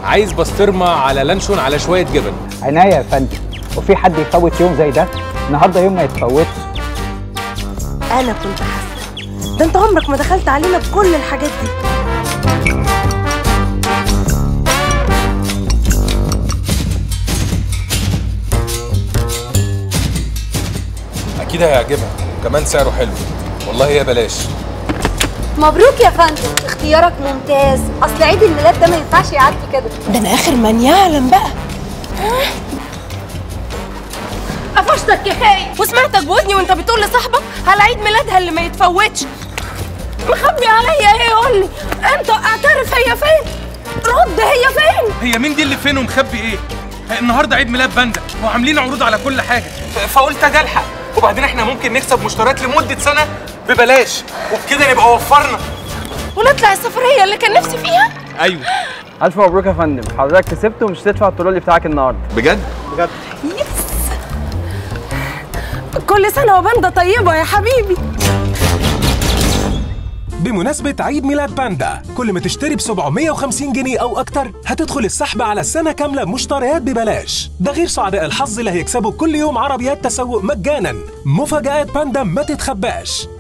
عايز بسطرمه على لانشون على شويه جبن عناية يا فندم وفي حد يفوت يوم زي ده النهارده يوم ما يتفوتش انا كنت حاسه ده انت عمرك ما دخلت علينا بكل الحاجات دي اكيد هيعجبها كمان سعره حلو والله يا بلاش مبروك يا فندم اختيارك ممتاز اصل عيد الميلاد ده ما ينفعش يعدي كده ده انا اخر من يعلم بقى قفشتك يا خاين وسمعتك بودني وانت بتقول لصاحبك على عيد ميلادها اللي ما يتفوتش مخبي عليا ايه قول لي انت اعترف هي فين رد هي فين هي مين دي اللي فين ومخبي ايه النهارده عيد ميلاد باندا وعاملين عروض على كل حاجه فقلت اجي الحق وبعدين احنا ممكن نكسب مشتريات لمده سنه ببلاش وبكده نبقى وفرنا ونطلع السفريه اللي كان نفسي فيها ايوه الف مبروك يا فندم حضرتك كسبت ومش هتدفع الترولي بتاعك النهارده بجد كل سنه وبنده طيبه يا حبيبي بمناسبة عيد ميلاد باندا كل ما تشتري ب 750 جنيه أو أكتر هتدخل السحب على السنة كاملة مشتريات ببلاش ده غير سعداء الحظ اللي هيكسبوا كل يوم عربيات تسوق مجانا مفاجآت باندا ما تتخباش